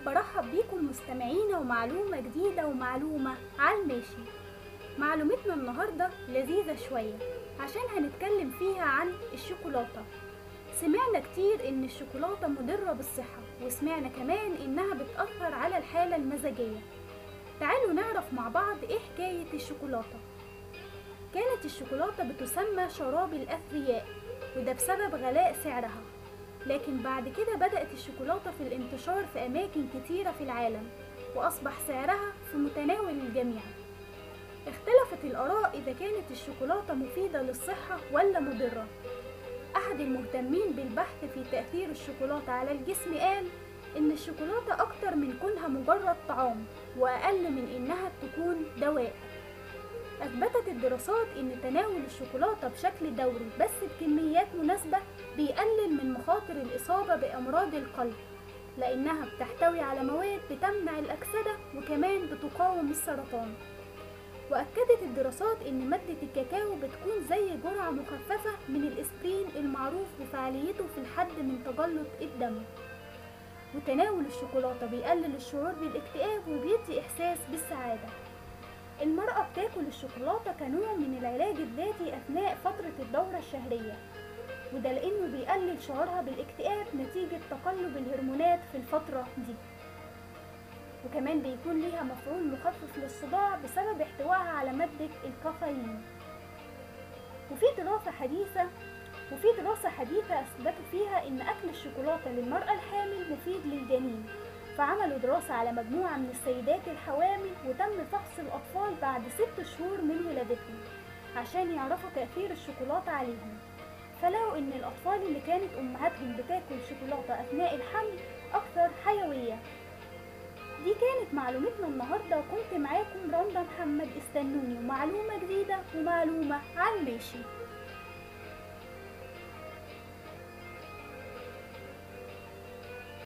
برحب بيكم مستمعينا ومعلومة جديدة ومعلومة على الماشي معلومتنا النهاردة لذيذة شوية عشان هنتكلم فيها عن الشوكولاتة سمعنا كتير ان الشوكولاتة مضرة بالصحة وسمعنا كمان انها بتأثر على الحالة المزاجية تعالوا نعرف مع بعض ايه حكاية الشوكولاتة كانت الشوكولاتة بتسمى شراب الأثرياء وده بسبب غلاء سعرها لكن بعد كده بدأت الشوكولاتة في الانتشار في أماكن كتيرة في العالم وأصبح سعرها في متناول الجميع اختلفت الآراء إذا كانت الشوكولاتة مفيدة للصحة ولا مضرة أحد المهتمين بالبحث في تأثير الشوكولاتة على الجسم قال إن الشوكولاتة أكتر من كونها مجرد طعام وأقل من إنها تكون دواء أثبتت الدراسات إن تناول الشوكولاتة بشكل دوري بس بكميات مناسبة بيقلل من مخاطر الإصابة بأمراض القلب لأنها بتحتوي على مواد بتمنع الأكسدة وكمان بتقاوم السرطان وأكدت الدراسات إن مادة الكاكاو بتكون زي جرعة مخففة من الإسبرين المعروف بفعاليته في الحد من تجلط الدم وتناول الشوكولاتة بيقلل الشعور بالاكتئاب وبيدي إحساس بالسعادة المرأة بتاكل الشوكولاتة كنوع من العلاج الذاتي أثناء فترة الدورة الشهرية وده لأنه بيقلل شعورها بالاكتئاب نتيجة تقلب الهرمونات في الفترة دي وكمان بيكون ليها مفعول مخفف للصداع بسبب احتوائها على مادة الكافيين وفي دراسة حديثة وفي دراسة حديثة أثبتوا فيها إن أكل الشوكولاتة للمرأة الحامل مفيد للجنين فعملوا دراسة على مجموعة من السيدات الحوامل وتم فحص الأطفال بعد ست شهور من ولادتهم عشان يعرفوا تأثير الشوكولاتة عليهم فلقوا إن الأطفال اللي كانت أمهاتهم بتاكل شوكولاتة أثناء الحمل أكثر حيوية دي كانت معلومتنا النهاردة وكنت معاكم رندا محمد استنوني ومعلومة جديدة ومعلومة على الماشي